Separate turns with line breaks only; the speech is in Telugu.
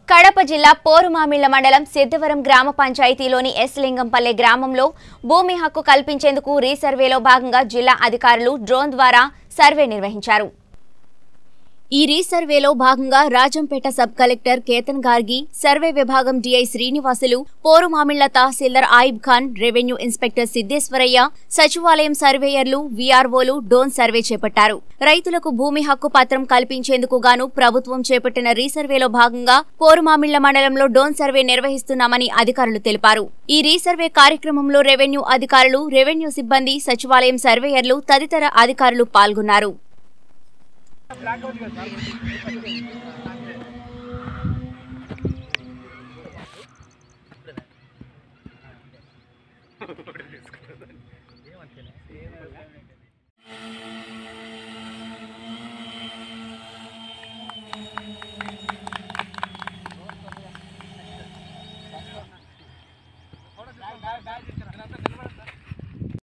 కడప జిల్లా పోరుమామిళ్ల మండలం సిద్ధవరం గ్రామ పంచాయతీలోని ఎస్ లింగంపల్లె గ్రామంలో భూమి హక్కు కల్పించేందుకు రీసర్వేలో భాగంగా జిల్లా అధికారులు డ్రోన్ ద్వారా సర్వే నిర్వహించారు ఈ రీసర్వేలో భాగంగా Rajampet sub collector Ketan Gargi survey విభాగం DI Srinivasulu Porumamilla tahsildar Ayub Khan revenue inspector Siddeswarayya సచివాలయం సర్వేయర్లు వీఆర్ఓలు డోన్ సర్వే చేపట్టారు రైతులకు భూమి హక్కు పత్రం కల్పించేందుకు గాను ప్రభుత్వం చేపట్టిన రీసర్వేలో భాగంగా పోరుమామిళ్ల మండలంలో డోన్ సర్వే నిర్వహిస్తున్నామని అధికారులు తెలిపారు ఈ రీసర్వే కార్యక్రమంలో రెవెన్యూ అధికారులు రెవెన్యూ సిబ్బంది సచివాలయం సర్వేయర్లు తదితర అధికారులు పాల్గొన్నారు
बैग बैग